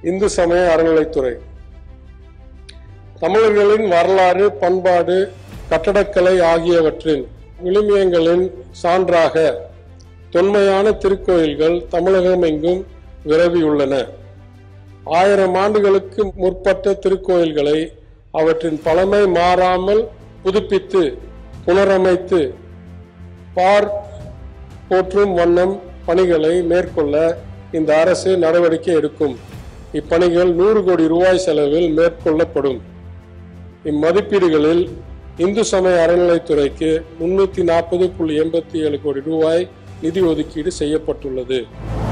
இந்து சமய அறநிலைத்துறை தமிழர்களின் வரலாறு பண்பாடு கட்டடக்கலை ஆகியவற்றின் விழுமியங்களின் சான்றாக தொன்மையான திருக்கோயில்கள் தமிழகமெங்கும் விரவியுள்ளன ஆயிரம் ஆண்டுகளுக்கு முற்பட்ட திருக்கோயில்களை அவற்றின் பழமை மாறாமல் புதுப்பித்து புனரமைத்து பார் போற்றும் வண்ணம் பணிகளை மேற்கொள்ள இந்த அரசு நடவடிக்கை எடுக்கும் இப்பணிகள் நூறு கோடி ரூபாய் செலவில் மேற்கொள்ளப்படும் இம்மதிப்பீடுகளில் இந்து சமய அறநிலைத்துறைக்கு முன்னூத்தி நாற்பது புள்ளி எண்பத்தி ஏழு கோடி ரூபாய் நிதி ஒதுக்கீடு செய்யப்பட்டுள்ளது